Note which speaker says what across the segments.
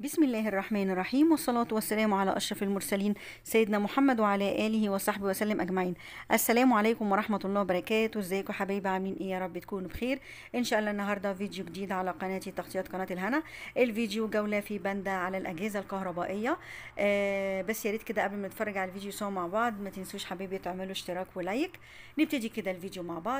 Speaker 1: بسم الله الرحمن الرحيم والصلاة والسلام على أشرف المرسلين سيدنا محمد وعلى آله وصحبه وسلم أجمعين السلام عليكم ورحمة الله وبركاته ازيكم حبايبي عاملين ايه يا رب تكونوا بخير ان شاء الله النهاردة فيديو جديد على قناتي تغطيات قناة الهنا الفيديو جولة في بندة على الأجهزة الكهربائية آه بس يا ريت كده قبل ما نتفرج على الفيديو سوا مع بعض ما تنسوش حبايبي تعملوا اشتراك ولايك نبتدي كده الفيديو مع بعض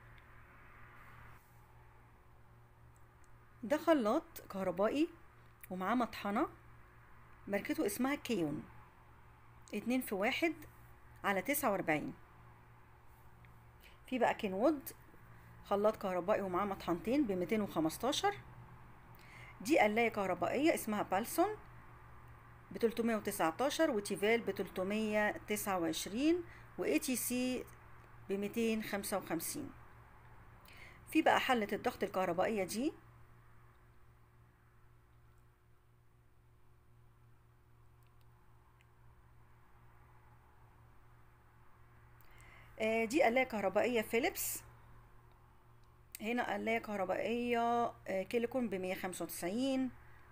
Speaker 1: ده خلاط كهربائي ومعاه مطحنة ماركته اسمها كيون اتنين في واحد على تسعة واربعين في بقى كينوود خلاط كهربائي ومعاه مطحنتين بميتين وخمستاشر دي قلاية كهربائية اسمها بالسون بتلتمية وتسعتاشر وتيفال بتلتمية تسعة وعشرين واي تي سي بميتين خمسة وخمسين في بقى حلة الضغط الكهربائية دي دي قلاية كهربائية فيليبس هنا قلاية كهربائية كيليكون بمية خمسة وتسعين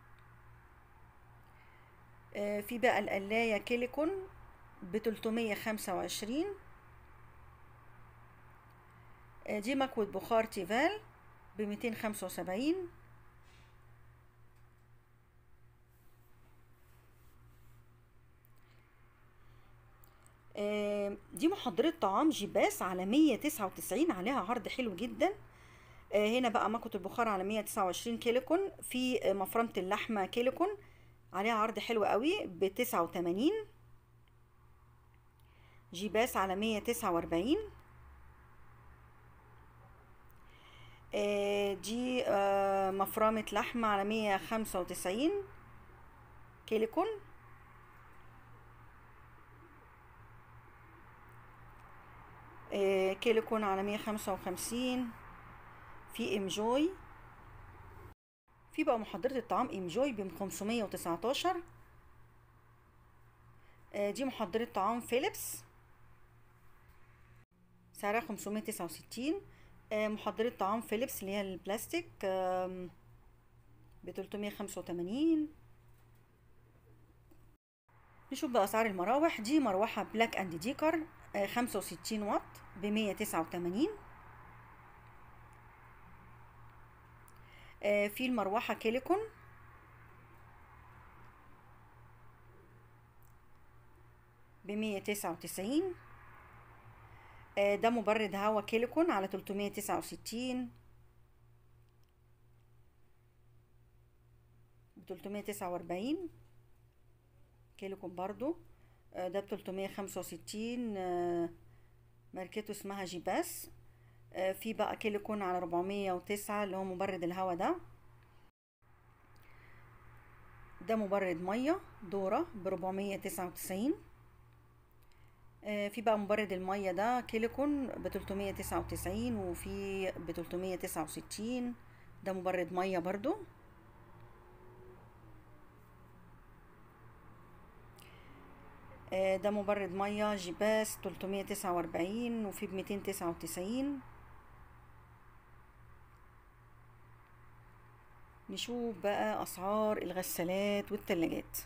Speaker 1: في بقى القلاية كيليكون بتلتمية خمسة وعشرين دي مكوة بخار تيفال بميتين خمسة وسبعين دي محضرة طعام جيباس على مية تسعة وتسعين عليها عرض حلو جدا هنا بقى مكوة البخار على مية تسعة وعشرين كيليكون في مفرمة اللحمة كيليكون عليها عرض حلو قوي بتسعة وتمانين جيباس على مية تسعة واربعين دي مفرمة لحمة على مية خمسة وتسعين كيليكون كيليكون على مية خمسة وخمسين في امجوي في بقى محضرة الطعام امجوي بخمسمية وتسعتاشر دي محضرة طعام فيليبس سعرها خمسمية تسعة وستين محضرة طعام فيليبس اللي هي البلاستيك بتلتمية خمسة وتمانين نشوف بقى اسعار المراوح دي مروحة بلاك اند ديكر خمسة وستين واط بمية تسعة وتمانين في المروحة كيليكون بمية تسعة وتسعين ده مبرد هوا كيليكون على تلتمية تسعة وستين بتلتمية تسعة واربعين كيليكون برضو ده بتلتمية خمسة وستين ماركته اسمها جيباس في بقى كيليكون على ربعمية وتسعة اللي هو مبرد الهوا ده ده مبرد مية دورة بربعمية تسعة وتسعين في بقى مبرد المية ده كيليكون بتلتمية تسعة وتسعين وفي بتلتمية تسعة وستين ده مبرد مية برضو ده مبرد مية جيباس تلتمية تسعة واربعين وفي بميتين تسعة وتسعين نشوف بقى أسعار الغسالات والتلاجات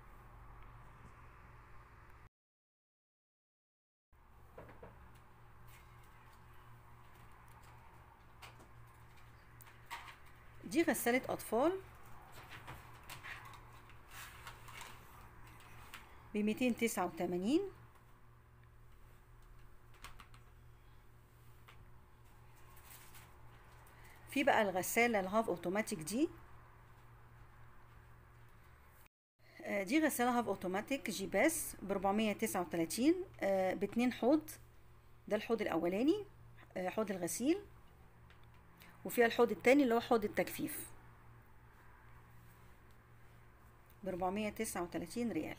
Speaker 1: دي غسالة أطفال بميتين تسعة وتمانين في بقى الغسالة الهاف اوتوماتيك دي دي غسالة هاف اوتوماتيك جيباس بربعمية تسعة وتلاتين باتنين حوض ده الحوض الاولاني حوض الغسيل وفيها الحوض التاني اللي هو حوض التجفيف بربعمية تسعة وتلاتين ريال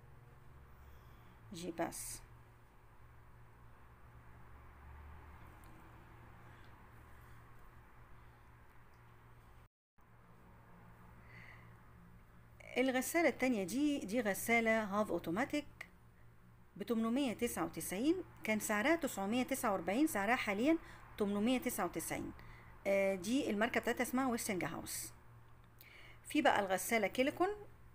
Speaker 1: جيباس الغسالة التانية دي دي غسالة هاف اوتوماتيك بتمنمية تسعة وتسعين كان سعرها تسعمية تسعة واربعين سعرها حاليا تمنمية تسعة وتسعين دي الماركة بتاعتها اسمها ويستنج هاوس في بقى الغسالة كيليكون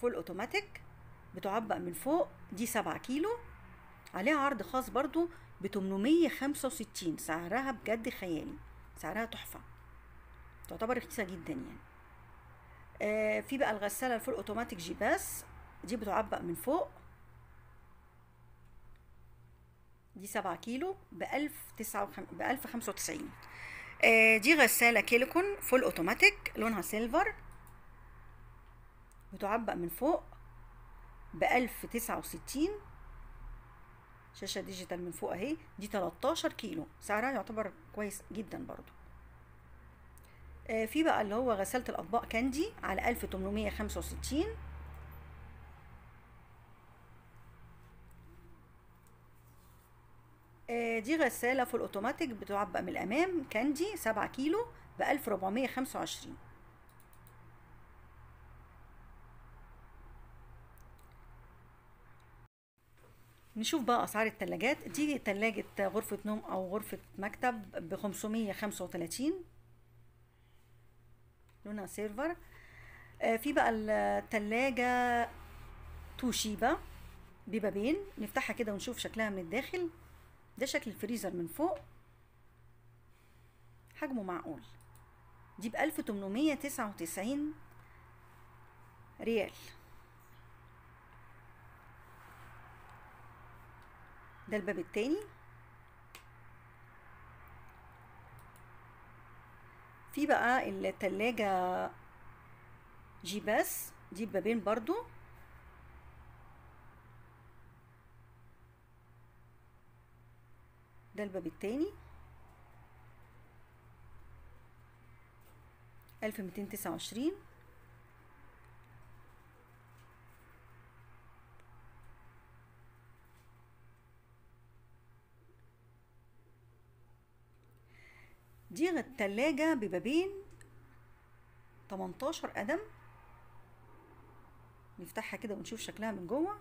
Speaker 1: فول اوتوماتيك بتعبق من فوق دي سبعة كيلو عليها عرض خاص برضو ب 865 سعرها بجد خيالي سعرها تحفة تعتبر رخيصة جدا يعني آه في بقى الغسالة الفول اوتوماتيك جيباس دي بتعبق من فوق دي سبعة كيلو بألف تسعة وخم... بألف خمسة وتسعين آه دي غسالة كيليكون فول اوتوماتيك لونها سيلفر بتعبق من فوق بألف تسعة وستين شاشة ديجيتال من فوق اهي دي 13 كيلو سعرها يعتبر كويس جدا برضو آه في بقى اللي هو غسالة الأطباق كاندي على 1865 آه دي غسالة فول اوتوماتيك بتعبق من الأمام كاندي 7 كيلو ب 1425 نشوف بقى اسعار التلاجات دي تلاجة غرفة نوم او غرفة مكتب ب 535 لونها سيرفر آه في بقى التلاجة توشيبا ببابين نفتحها كده ونشوف شكلها من الداخل ده شكل الفريزر من فوق حجمه معقول دي ب 1899 ريال ده الباب التاني في بقى التلاجة جيباس دي بابين برضو ده الباب التاني ألف ميتين تسعة وعشرين دي التلاجة ببابين 18 قدم نفتحها كده ونشوف شكلها من جوه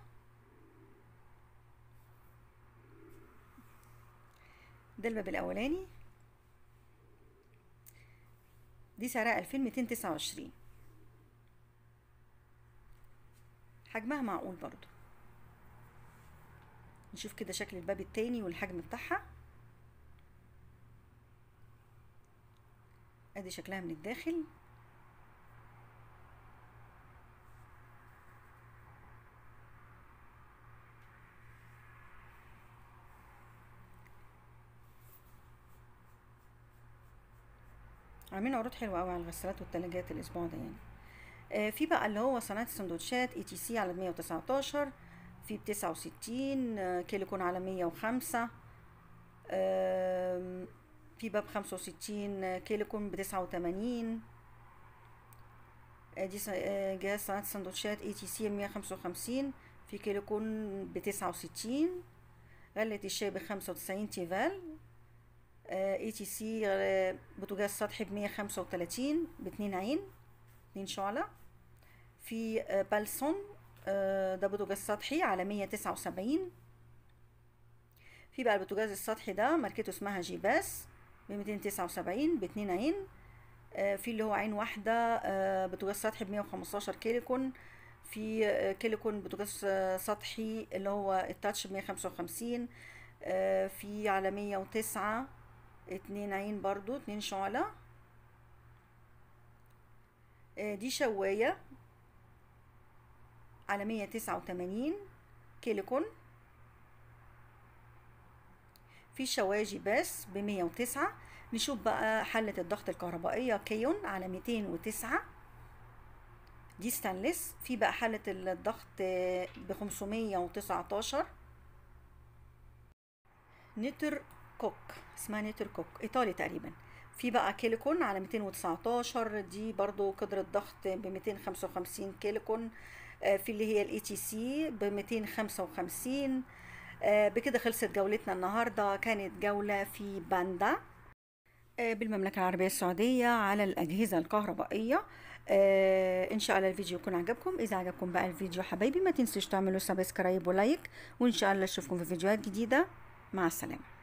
Speaker 1: ده الباب الاولاني دي سعرها 2229 حجمها معقول برضو نشوف كده شكل الباب التاني والحجم بتاعها ادي شكلها من الداخل عاملين عروض حلوه قوي على الغسالات والتلاجات الاسبوع ده يعني آه في بقى اللي هو صناعه السندوتشات اي تي سي على 119 في ب 69 آه كيليكون على 105 آه في باب 65 كيليكون ب 89 دي جهاز صناعة السندوتشات اي تي سي 155 في كيليكون ب 69 غلة الشاي ب 95 تيفال اي تي سي بوتاجاز سطحي ب 135 باتنين عين اتنين شعلة في بالسون ده بوتاجاز سطحي على 179 في بقى البوتاجاز السطحي ده ماركته اسمها جيباس ب 279 باتنين عين آه في اللي هو عين واحدة آه بوتاجاز سطحي ب 115 كيليكون في آه كيليكون بوتاجاز سطحي اللي هو التاتش ب 155 في على 109 اتنين عين برضو اتنين شعلة دي شواية على 189 كيليكون في شوايه جيباس ب 109 نشوف بقى حلة الضغط الكهربائية كيون على 209 دي ستانلس في بقى حلة الضغط ب 519 نتر كوك اسمها نتر كوك ايطالي تقريبا في بقى كيليكون على 219 دي برضو قدرة ضغط ب 255 كيليكون في اللي هي الاي تي سي ب 255 بكده خلصت جولتنا النهاردة كانت جولة في باندا بالمملكة العربية السعودية على الأجهزة الكهربائية إن شاء الله الفيديو يكون عجبكم إذا عجبكم بقى الفيديو حبايبي ما تنسوش تعملوا سبسكرايب ولايك وإن شاء الله أشوفكم في فيديوهات جديدة مع السلامة